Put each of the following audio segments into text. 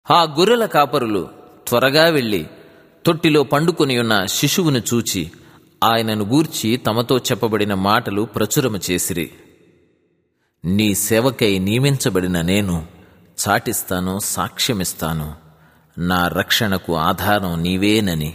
ఆ గొర్రెల కాపరులు త్వరగా వెళ్ళి తొట్టిలో పండుకొని ఉన్న శిశువును చూచి ఆయనను గూర్చి తమతో చెప్పబడిన మాటలు ప్రచురము చేసిరి నీ సేవకై నియమించబడిన నేను చాటిస్తాను సాక్ష్యమిస్తాను నా రక్షణకు ఆధారం నీవేనని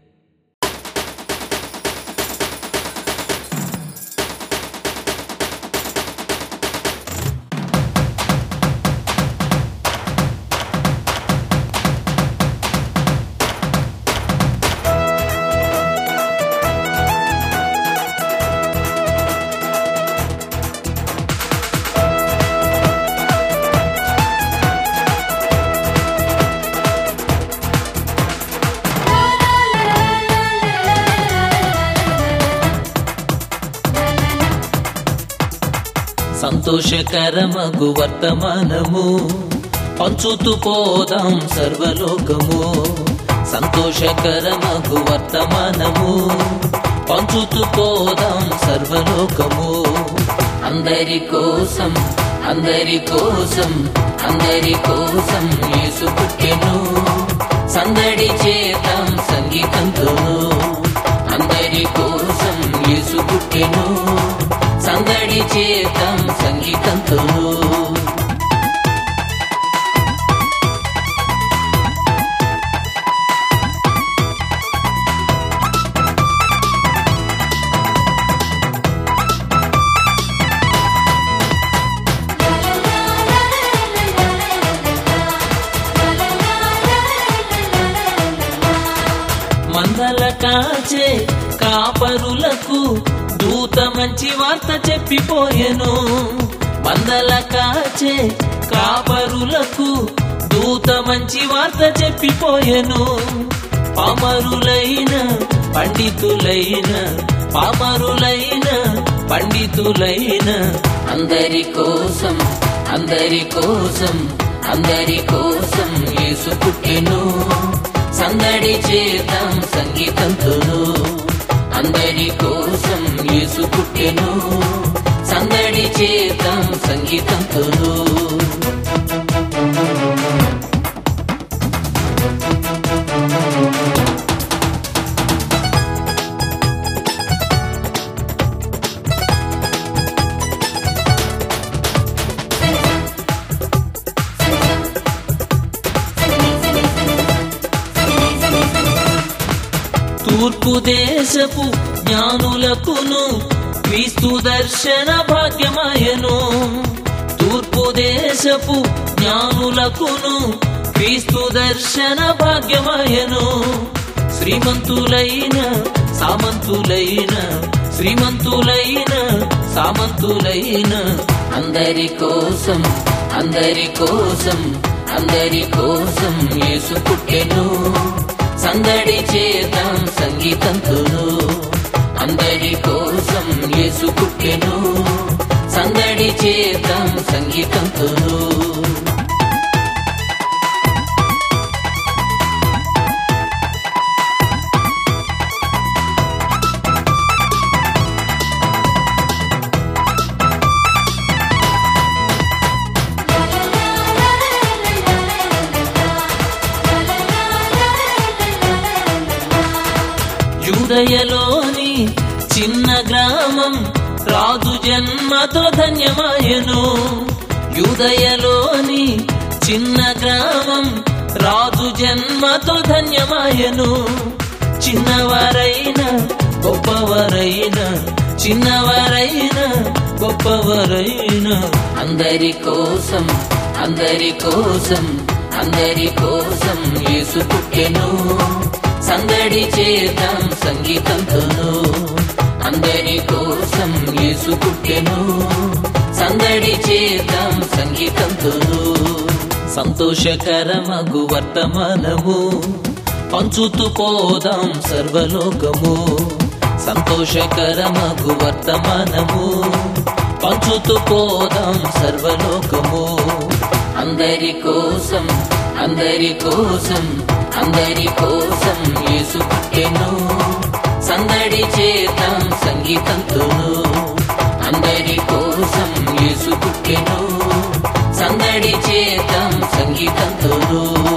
సంతోషకరమగు వర్తమానము పంచుతూ పోదాం సర్వలోకము సంతోషకరమగు వర్తమానము పంచుతూ పోదాం సర్వలోకము అందరి కోసం అందరి కోసం అందరి కోసం యేసు పుట్టెను సందడి చేద్దాం సంగీతంతోను అందరి కోసం యేసు పుట్టెను సందడి చేద్దాం సంగీతంతో మందల కాచే కాపరులకు దూత మంచి వార్త చెప్పిపోయెను మందల కాచే కాపరులకు దూత మంచి వార్త చెప్పిపోయెను పామరులైన పండితులైన పామరులైన పండితులైన అందరి కోసం అందరి కోసం అందరి కోసం యేసు పుట్టెను సందడి చేద్దాం సంగీతంతోను అందరి కోసం యేసు పుట్టెను సందడి చేద్దాం సంగీతంతోను తూర్పు దేశపు జ్ఞానులకును క్రీస్తు దర్శన భాగ్యమాయను తూర్పు దేశపు జ్ఞానులకును క్రీస్తు దర్శన భాగ్యమాయను శ్రీమంతులైన సామంతులైన శ్రీమంతులైన సామంతులైన అందరి కోసం అందరి కోసం అందరి కోసం యేసు పుట్టెను సందడి చేద్దాం సంగీతంతోను అందరి కోసం యేసు పుట్టెను సందడి చేద్దాం సంగీతంతోను యూదయలోని చిన్న గ్రామం రాజు జన్మతో ధన్యమాయను యూదయలోని చిన్న గ్రామం రాజు జన్మతో ధన్యమాయను చిన్నవారైన గొప్పవారైన చిన్నవారైన గొప్పవారైన అందరి కోసం అందరి కోసం అందరి కోసం యేసు పుట్టెను సందడి చేద్దాం సంగీతంతోను అందరి కోసం యేసు పుట్టెను సందడి చేద్దాం సంగీతంతోను సంతోషకరమగు వర్తమానము పంచుతూ పోదాం సర్వలోకము సంతోషకరమగు వర్తమానము పంచుతూ పోదాం సర్వలోకము అందరి కోసం అందరి కోసం అందరి కోసం యేసు పుట్టెను సందడి చేద్దాం సంగీతంతోను అందరి కోసం యేసు పుట్టెను సందడి చేద్దాం సంగీతంతో